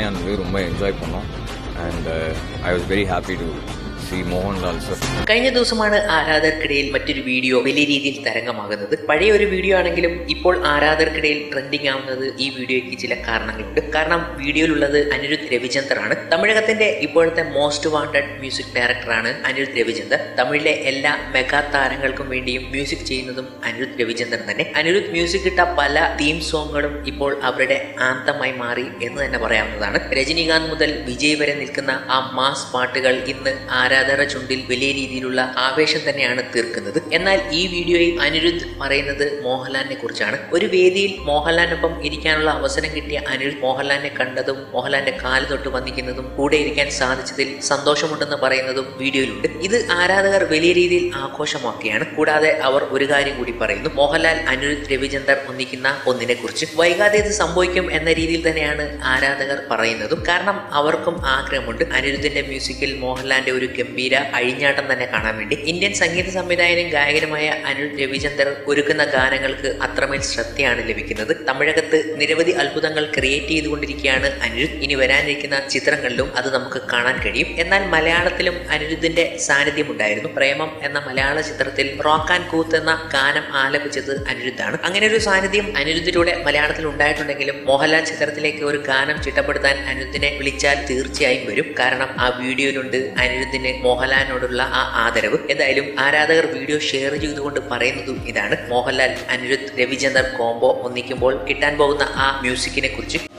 இருந்தது ரொம்ப என்ஜாய் பண்ணோம் and I was very happy to see Mohanlal sir കഴിഞ്ഞ ദിവസമാണ് ആരാധകർക്കിടയിൽ മറ്റൊരു വീഡിയോ വലിയ രീതിയിൽ തരംഗമാകുന്നത് പഴയ ഒരു വീഡിയോ ആണെങ്കിലും ഇപ്പോൾ ആരാധകർക്കിടയിൽ ട്രെൻഡിങ് ആവുന്നത് ഈ വീഡിയോയ്ക്ക് ചില കാരണങ്ങളുണ്ട് കാരണം വീഡിയോയിലുള്ളത് അനിരുദ്ധ് രവിചന്ദർ ആണ് തമിഴകത്തിന്റെ ഇപ്പോഴത്തെ മോസ്റ്റ് വാണ്ടഡ് മ്യൂസിക് ഡയറക്ടറാണ് അനിരുദ്ധ് രവിചന്ദർ തമിഴിലെ എല്ലാ മെഗാ താരങ്ങൾക്കും വേണ്ടിയും മ്യൂസിക് ചെയ്യുന്നതും അനിരുദ്ധ് രവിചന്ദർ തന്നെ അനിരുദ്ധ് മ്യൂസിക് ഇട്ട പല തീം സോങ്ങുകളും ഇപ്പോൾ അവരുടെ ആന്തമായി മാറി എന്ന് തന്നെ പറയാവുന്നതാണ് രജനീകാന്ത് മുതൽ വിജയ് വരെ നിൽക്കുന്ന ആ മാസ് പാട്ടുകൾ ഇന്ന് ആരാധകരുടെ ചുണ്ടിൽ വലിയ രീതിയിലുള്ള ആവേശം തന്നെയാണ് തീർക്കുന്നത് എന്നാൽ ഈ വീഡിയോയിൽ അനിരുദ്ധ് പറയുന്നത് മോഹൻലാലിനെ കുറിച്ചാണ് ഒരു വേദിയിൽ മോഹൻലാലിനൊപ്പം ഇരിക്കാനുള്ള അവസരം കിട്ടിയ അനിരുദ്ധ് മോഹൻലാലിനെ കണ്ടതും മോഹൻലാലിന്റെ കാല് തൊട്ട് വന്നിക്കുന്നതും കൂടെ ഇരിക്കാൻ സാധിച്ചതിൽ സന്തോഷമുണ്ടെന്ന് പറയുന്നതും വീഡിയോയിലുണ്ട് ഇത് ആരാധകർ വലിയ രീതിയിൽ ആഘോഷമാക്കുകയാണ് കൂടാതെ അവർ ഒരു കാര്യം കൂടി പറയുന്നു മോഹൻലാൽ അനിരുദ്ധ് രവിചന്ദർ ഒന്നിക്കുന്ന ഒന്നിനെ കുറിച്ച് വൈകാതെ ഇത് സംഭവിക്കും എന്ന രീതിയിൽ തന്നെയാണ് ആരാധകർ പറയുന്നതും കാരണം അവർക്കും ആഗ്രഹമുണ്ട് അനിരുദ്ധിന്റെ മ്യൂസിക്കിൽ മോഹൻലാലിന്റെ ഒരു ഗംഭീര അഴിഞ്ഞാട്ടം തന്നെ കാണാൻ വേണ്ടി ഇന്ത്യൻ സംഗീത സംവിധായകനും ഗായകനുമായ അനിരുദ്ധ് രവിചന്ദർ ഒരുക്കുന്ന ഗാനങ്ങൾക്ക് അത്രമേൽ ശ്രദ്ധയാണ് ലഭിക്കുന്നത് തമിഴകത്ത് നിരവധി അത്ഭുതങ്ങൾ ക്രിയേറ്റ് ചെയ്തുകൊണ്ടിരിക്കുകയാണ് അനിരുദ്ധ് ഇനി വരാനിരിക്കുന്ന ചിത്രങ്ങളിലും അത് നമുക്ക് കാണാൻ കഴിയും എന്നാൽ മലയാളത്തിലും അനിരുദ്ധിന്റെ സാന്നിധ്യം ഉണ്ടായിരുന്നു പ്രേമം എന്ന മലയാള ചിത്രത്തിൽ റോക്ക് ആൻഡ് കൂത്ത് എന്ന ഗാനം ആലപിച്ചത് അനിരുദ്ധാണ് അങ്ങനെ ഒരു സാന്നിധ്യം അനിരുദ്ധിലൂടെ മലയാളത്തിൽ ഉണ്ടായിട്ടുണ്ടെങ്കിലും മോഹൻലാൽ ചിത്രത്തിലേക്ക് ഒരു ഗാനം ചിട്ടപ്പെടുത്താൻ അനിരുദ്ധിനെ വിളിച്ചാൽ തീർച്ചയായും വരും കാരണം ആ വീഡിയോയിലുണ്ട് അനിരുദ്ധിന് മോഹൻലാലിനോടുള്ള ആ ആദരവ് എന്തായാലും ആരാധകർ വീഡിയോ ഷെയർ ചെയ്തുകൊണ്ട് പറയുന്നതും ഇതാണ് മോഹൻലാൽ അനിരുദ്ധ് രവിചന്ദർ കോംബോ ഒന്നിക്കുമ്പോൾ കിട്ടാൻ പോകുന്ന ആ മ്യൂസിക്കിനെ കുറിച്ച്